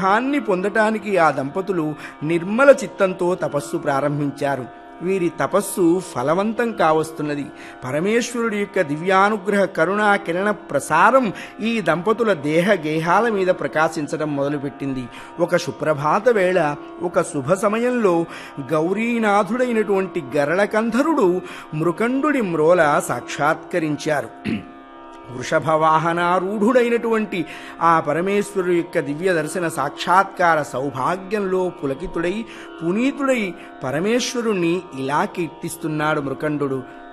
అనుగ్రహాన్ని పొందటానికి ఆ దంపతులు నిర్మల చిత్తంతో తపస్సు ప్రారంభించారు వీరి తపస్సు ఫలవంతం కావస్తున్నది పరమేశ్వరుడి యొక్క దివ్యానుగ్రహ కరుణా కిరణ ప్రసారం ఈ దంపతుల దేహ గేహాల మీద ప్రకాశించడం మొదలుపెట్టింది ఒక సుప్రభాత వేళ ఒక శుభ సమయంలో గౌరీనాథుడైనటువంటి గరళకంధరుడు మృకండుడి మ్రోల సాక్షాత్కరించారు వృషభ వాహనారూఢుడైనటువంటి ఆ పరమేశ్వరుడు యొక్క దివ్య దర్శన సాక్షాత్కార సౌభాగ్యంలో పులకితుడై పునీతుడై పరమేశ్వరుణ్ణి ఇలా కీర్తిస్తున్నాడు మృకండు